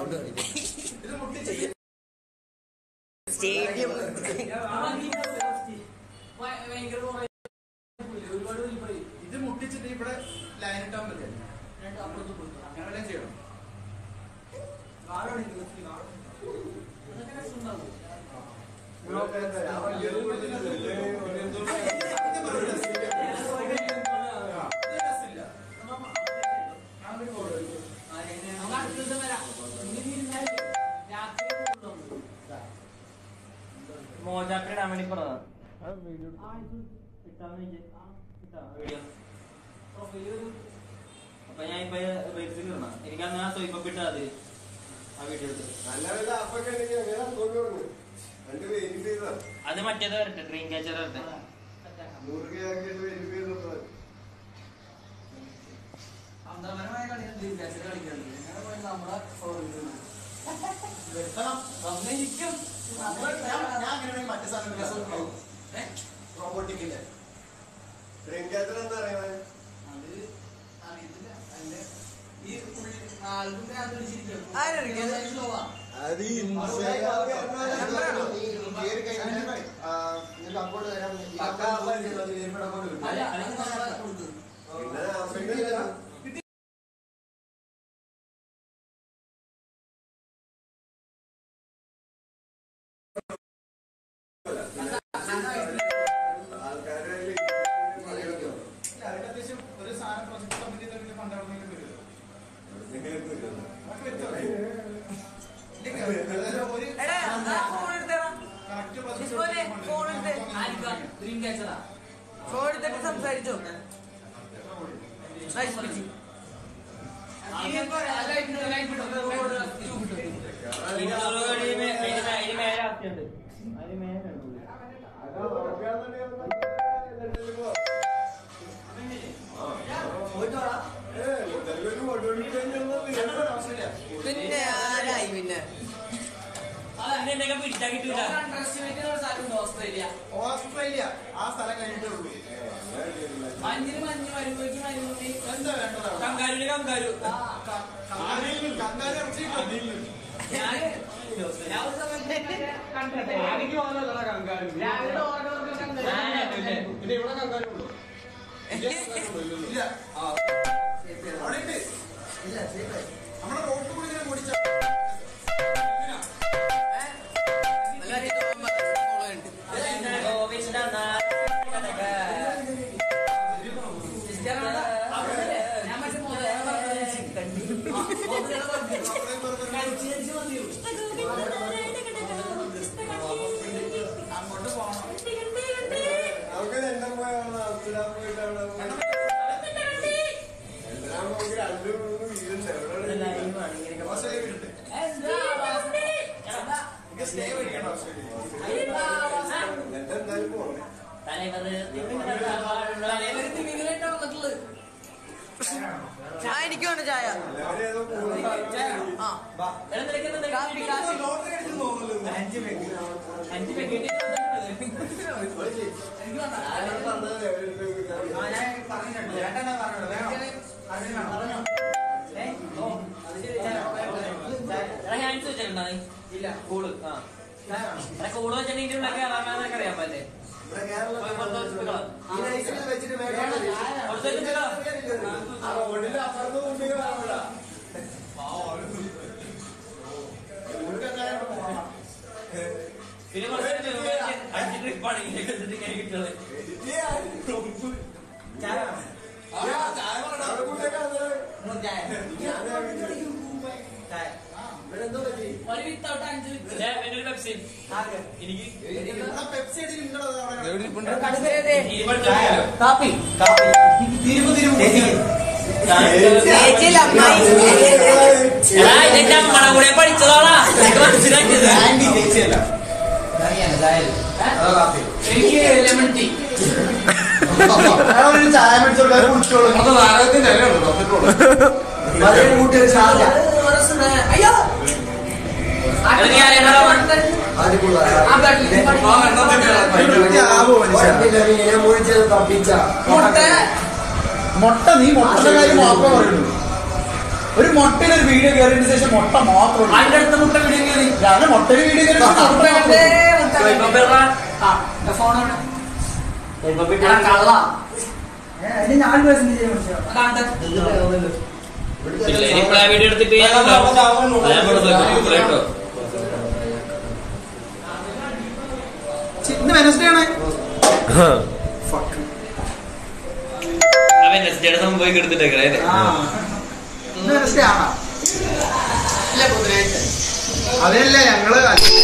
Stadium ഇത് മുട്ടിച്ചിട്ട് ഇവിടെ line ഇട്ടാൻ പറ്റില്ല അങ്ങനെ വല്ലതും ചെയ്യണം മോജാക്ക് ഇടാൻ വേണ്ടി പറഞ്ഞതാ അപ്പൊ ഞാൻ ഇപ്പൊ ബൈസിൽ ഇടണം എനിക്ക് അന്ന് ആ സ്വൈപ്പ് ഇട്ടാ അത് ആ വീഡിയോ എടുത്ത് നല്ല വല്ല അപ്പൊക്കെ ഉണ്ടെങ്കിൽ അങ്ങനെ കൊണ്ടുവന്നു രണ്ട് വെരിഫൈ ചെയ്താ അത് മറ്റേത് വരട്ടെ ഡ്രീം ക്യാച്ചർ വരട്ടെ നൂറ് കെ ആക്കിയിട്ട് വെരിഫൈ ചെയ്തത് തന്ത്രപരമായ കളിയാണ് ഡ്രീം ക്യാച്ചർ കളിക്കുന്നത് അങ്ങനെ പോയി നമ്മളെ വന്നിരിക്കും ഞാൻ അങ്ങനെയാണെങ്കിൽ മറ്റേ സാധനം റോബോട്ടിക്കില്ല ഡ്രീം ക്യാച്ചർ എന്താ അറിയാമേ അത് അറിയത്തില്ല അതിന്റെ ഈ ആൽബിന്റെ അത് പിടിച്ചിരിക്കും ആരറിയാം? സ്ലോ ആ അത് ഈ അല്ല അല്ലെങ്കിൽ നമ്മളെ കൊടുക്കും പിന്നെ അമ്മയ്ക്ക് ആൾക്കാരെ അവർക്ക് അത്യാവശ്യം ഒരു സാധനം പ്രൊജക്ട് സബ്മിറ്റ് ചെയ്തിട്ട് പണ്ടാണെങ്കിലും വരുമല്ലോ അതൊക്കെ വെച്ചോ. ഇല്ലെങ്കിൽ ഒരു എടാ ആ ഫോൺ എടുത്തടാ correct project ഡിസ്പ്ലേ ഫോൺ എടുത്ത് ഡ്രീം ക്യാച്ചറാ ഫോൺ എടുത്തിട്ട് സംസാരിച്ചോ നശിപ്പിച്ച് ഇരുന്നൂറ് കോടി മേ- അതിന് മേ- അതിന് മേലെ ആസ്തിയുണ്ട് അതിന് മേലെ ഉണ്ട്. പിന്നെ ആരായി പിന്നെ പിന്നെ എന്തൊക്കെ പിടിച്ചാ കിട്ടൂല ഓസ്ട്രേലിയ ഓസ്ട്രേലിയ ആ സ്ഥലം കഴിഞ്ഞിട്ടേ ഉള്ളൂ മഞ്ഞിന് മഞ്ഞ് വരുമ്പോഴേക്കും മരുന്ന് എന്താ വേണ്ടത് അവിടെ? കങ്കാരുവിന് കങ്കാരു ആ, ക- കങ്കാരു കങ്കാരു ഇറച്ചി കിട്ടും. ഞാന് ഞാൻ ഒരു സമയത്ത് ഇങ്ങനെ കണ്ടിട്ടെ രാവിലെ ഓർഡർ ഇല്ല അവിടെ ഉണ്ട് നമ്മുടെ റോഡിൽ കൂടി ഇങ്ങനെ ഓടിച്ച ഞാൻ മറ്റേ മുതലേ കഴിച്ച് കഴിച്ച് വന്നിരുന്നു അങ്ങോട്ട് പോകണം നമുക്ക് രണ്ടാം പോയാണ് അബ്ദുലാം പോയിട്ടാണ് രണ്ടാം പോയി രണ്ടും മൂന്നും വീടുണ്ട് എവിടെ ഓസ്ട്രേലിയ വീടുണ്ട് എന്താ ആവാസം? എന്താ? എനിക്ക് സ്റ്റേ മേടിക്കണം ഓസ്ട്രേലിയ എന്താ ആവാസം? എന്തായാലും പോകണം തലവര് തിമിംഗലമായിട്ടാ വന്നിട്ടുള്ളത്. ആ എനിക്ക് വേണ്ട ചായ എല്ലാവരും ഏതോ പോകുന്ന ആ കാപ്പി കാപ്പി ലോട്ടറി അടിച്ചു തോന്നുന്നു അഞ്ച് പാക്കറ്റ് എനിക്ക് വേണ്ട. ആരോട് പറഞ്ഞത് എവിടെ ആ, ഞാൻ പറഞ്ഞിട്ടുണ്ട് രണ്ടെണ്ണം പറഞ്ഞിട്ടുണ്ട് വേണം അതിന് വേണം പറഞ്ഞോ ഞാൻ ചോദിച്ചിട്ടുണ്ടോ ഇല്ല കൂള് ആ എടാ കൂള് വെച്ചിട്ടുണ്ടെങ്കിൽ ഉള്ള കയറാമെന്നൊക്കെ അറിയാൻ പറ്റേ ഇവിടെ കേരളത്തിൽ പുറത്ത് വെച്ചിട്ടുള്ള ഈ നൈസിൽ വെച്ചിട്ട് മേഘാലയ പുറത്ത് വെച്ചിട്ടുള്ള ആ റോഡിന്റെ അപ്പുറത്ത് മുമ്പിൽ കാണൂല പിന്നെ കുറച്ച് അഞ്ച് ട്രിപ്പാണ് ഇങ്ങനെ ഇങ്ങനെ കിട്ടുന്നത് അവിടെ കൂട്ടൊക്കെ ഇവിടെ എന്തോ പറ്റി ഒരു വിത്തൗട്ട് അഞ്ച് വിത്ത്. ഞാൻ പിന്നെ ഒരു പെപ്സി എനിക്ക് പെപ്സി അടി നിങ്ങളത് അവിടെ കാപ്പി തിരുമ്പ് തിരുമ്പ് ചേച്ചിയില്ല അമ്മായി എടാ ഇതെന്റെ അമ്മടെ കൂടെ പഠിച്ചതാണാ എനിക്ക് മനസ്സിലാക്കിയത് ആന്റി ചേച്ചിയല്ല എനിക്ക് ലെമൺ ടീ ഒരു ചായ മേടിച്ചോളൂ കുടിച്ചോളൂ കൂട്ടി ഒരു ചായ അയ്യോ എടാ, നീ ആരെയാ ആ ബട്ടിൽ മുട്ട നീ മുട്ടയുടെ കാര്യം മാത്രമേ പറയുള്ളൂ ഒരു മുട്ടയിൽ ഒരു വീഡിയോ കയറിയതിനു ശേഷം മുട്ട മാത്രം അതിന്റെ അടുത്ത മുട്ട വീഡിയോ കയറി ഞാൻ മുട്ടയിൽ വീഡിയോ കയറി കള്ള നാല് ദിവസം ചെയ്യാൻ മനസ്സിലാവും ഇനിയിപ്പോ ആ വീഡിയോ എടുത്തിട്ട് ഞാൻ കേട്ടോ ഇന്ന് വെനസ്ഡേ ആണ് അവൻ നെസ്റ്റേഡ് സംഭവിക്ക് എടുത്തിട്ടേക്കണേ ഇന്ന് വെനസ്ഡേ ആണോ അതല്ലേ ഞങ്ങള്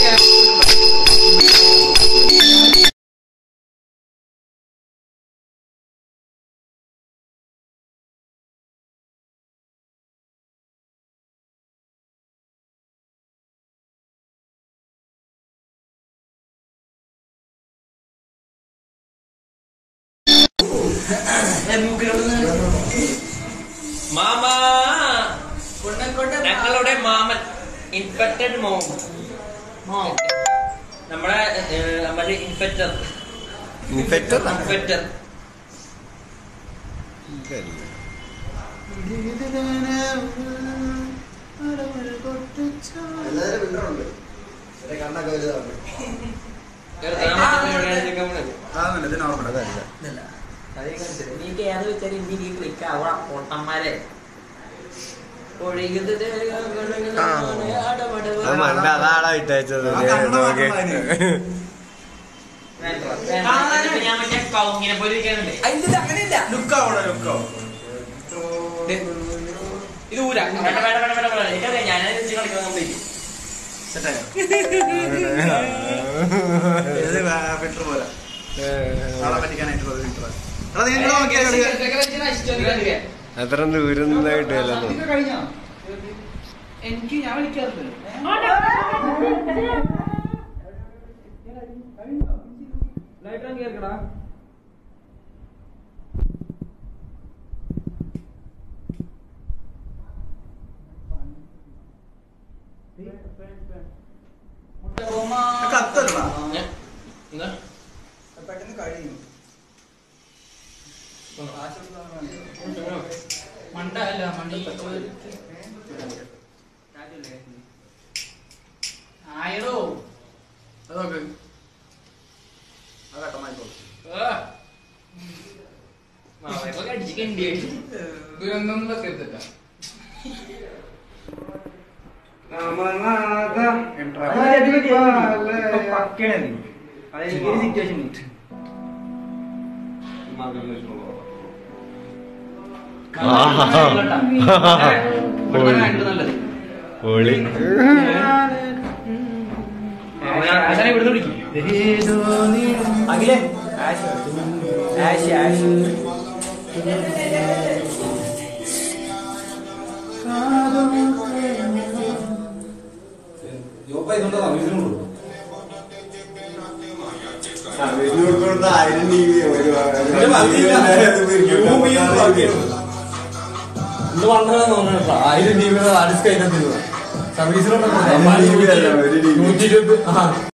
മാമ ഞങ്ങളുടെ മാമൻ ഇൻഫെക്റ്റഡ് മോം നമ്മുടെ ഏഹ്, നമ്മുടെ ഇൻഫെക്റ്റർ ഇൻഫെക്റ്റർ എല്ലാവരും വിന്നറുണ്ട് കണ്ണൊക്കെ വലുതാണ് അതൊന്നുമില്ല ഇത് നോർമൽ നീക്ക് ഏത് വെച്ചാൽ ഇന്ത്യ ക്ലിക്ക് ആവണം പൊട്ടന്മാരെ മണ്ട അതാടാ വിട്ടയച്ചത് നോക്കി ഞാൻ മറ്റേ കൗങ്ങിനെ പോലെ ഇരിക്കാനുണ്ട് അങ്ങനെയില്ല ലുക്ക് ആവണോ ലുക്ക് ആവും ഇത് ഊരാ വേണ്ട വേണ്ട വേണ്ട വേണ്ട വേണ്ട എനിക്കറിയാം ഞാനത് കളിക്കാൻ കംപ്ലീറ്റ് ഫിൽറ്റർ പോലെ ആളെ പറ്റിക്കാനായിട്ടുള്ള ഫിൽറ്റർ എടാ നീ ഇങ്ങോട്ട് നോക്കിയാൽ അത്ര ദൂരം കിട്ടിയല്ലോ കഴിഞ്ഞോ എനിക്ക് ഞാൻ വിളിക്കാറുണ്ട് കത്തല്ല എന്താ പെട്ടെന്ന് കഴിയും മണ്ട അല്ല മണി ആയിരോ അതൊക്കെ അത് കട്ടമായിക്കോളും അടിച്ചിട്ടുണ്ട് ദുരന്തം എത്തില്ല നല്ലത് പൊളി ഇവിടുന്ന് വിളിക്കും അഖിലേ ആഷ് ആഷ് ആയിരം ടി വി ഇന്ന് പന്ത്രണ്ട് തോന്നുന്നു ആയിരം രൂപ ആർട്ടിസ്റ്റ് കഴിഞ്ഞാൽ സർവീസിലോട്ട് ഒരു ടി വി നൂറ്റി ഇരുപത് ആ